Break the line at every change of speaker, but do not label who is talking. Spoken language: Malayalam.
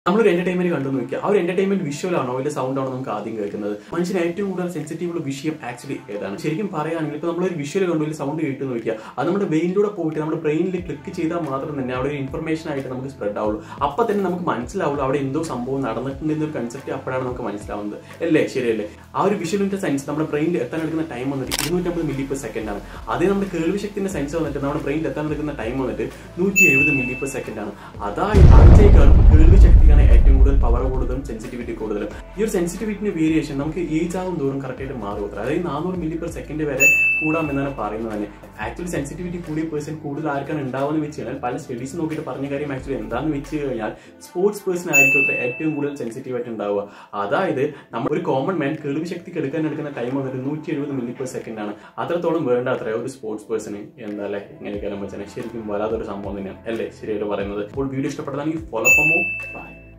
നമ്മളൊരു എന്റർടൈൻമെന്റ് കണ്ടു നോക്കിയാൽ ആ ഒരു എന്റർടൈൻമെന്റ് വിഷ്വൽ ആണോ അതിന്റെ സൗണ്ട് ആണോ നമുക്ക് ആദ്യം കേൾക്കുന്നത് മനുഷ്യന് ഏറ്റവും കൂടുതൽ സെൻസിറ്റീവ് ഉള്ള വിഷയം ആക്ച്വലി ഏതാണ് ശരിക്കും പറയുകയാണെങ്കിൽ ഇപ്പൊ നമ്മളൊരു വിഷ്വൽ കണ്ടു ഒരു സൗണ്ട് കേട്ട് നോക്കിയാൽ അത് നമ്മുടെ ബ്രെയിനിലൂടെ പോയിട്ട് നമ്മുടെ ബ്രെയിനിൽ ക്ലിക്ക് ചെയ്താൽ മാത്രം തന്നെ അവിടെ ഒരു ഇൻഫർമേഷൻ ആയിട്ട് നമുക്ക് സ്പ്രെഡ് ആവുള്ളൂ അപ്പൊ തന്നെ നമുക്ക് മനസ്സിലാവുള്ളൂ അവിടെ എന്തോ സംഭവം നടന്നിട്ടുണ്ട് എന്നൊരു കൺസെപ്റ്റ് അപ്പോഴാണ് നമുക്ക് മനസ്സിലാവുന്നത് അല്ലേ ശരിയല്ലേ ആ ഒരു വിഷ്വലിന്റെ സയൻസ് നമ്മുടെ ബ്രെയിനിൽ എത്താൻ എടുക്കുന്ന ടൈം വന്നിട്ട് ഇരുന്നൂറ്റമ്പത് മില്ലി പെർ സെക്കൻഡ് ആണ് അതേ നമ്മുടെ കേൾവി ശക്തിന്റെ സയൻസ് വന്നിട്ട് നമ്മുടെ ബ്രെയിനിൽ എത്താൻ എടുക്കുന്ന ടൈം വന്നിട്ട് നൂറ്റി എഴുപത് മില്ലി പെർ സെക്കൻഡ് ആണ് അതായത് ആഴ്ചയേക്കാളും കേൾവി ശക്തിക്കാണ് ഏറ്റവും കൂടുതൽ പവർ കൂടുതലും സെൻസിറ്റിവിറ്റി കൂടുതലും ഈ ഒരു സെൻസിറ്റിവിറ്റിന്റെ വേരിയേഷൻ നമുക്ക് ഏജ് ആകും തോറും കറക്റ്റ് ആയിട്ട് മാറും അത്ര അതായത് നാനൂറ് മില്ലി പെർ സെക്കൻഡ് വരെ കൂടാം എന്നാണ് പറയുന്നത് തന്നെ ആക്ച്വലി സെൻസിറ്റിവിറ്റി കൂടിയ പേഴ്സൺ കൂടുതൽ ആർക്കാണ് ഉണ്ടാവുമെന്ന് വെച്ച് കഴിഞ്ഞാൽ പല സ്റ്റഡീസ് നോക്കിയിട്ട് പറഞ്ഞ കാര്യം ആക്ച്വലി എന്താണെന്ന് വെച്ച് കഴിഞ്ഞാൽ സ്പോർട്സ് പേഴ്സൺ ആയിരിക്കും അത്ര ഏറ്റവും കൂടുതൽ സെൻസിറ്റീവ് ആയിട്ട് ഉണ്ടാവുക അതായത് നമ്മൾ ഒരു കോമൺ മാൻ കേൾവി ശക്തിക്ക് എടുക്കാൻ എടുക്കുന്ന ടൈം വന്നിട്ട് നൂറ്റി എഴുപത് മില്ലി പെർ സെക്കൻഡ് ആണ് അത്രത്തോളം വേണ്ട അത്ര ഒരു സ്പോർട്സ് പേഴ്സണ് എന്താ അല്ലേ എങ്ങനെയൊക്കെ വെച്ചാൽ ശരിക്കും വരാത്തൊരു സംഭവം തന്നെയാണ് അല്ലേ ശരിയായിട്ട് പറയുന്നത് അപ്പോൾ വീഡിയോ ഇഷ്ടപ്പെട്ടതാണെങ്കിൽ ഫോളോ ഫോമോ ബൈ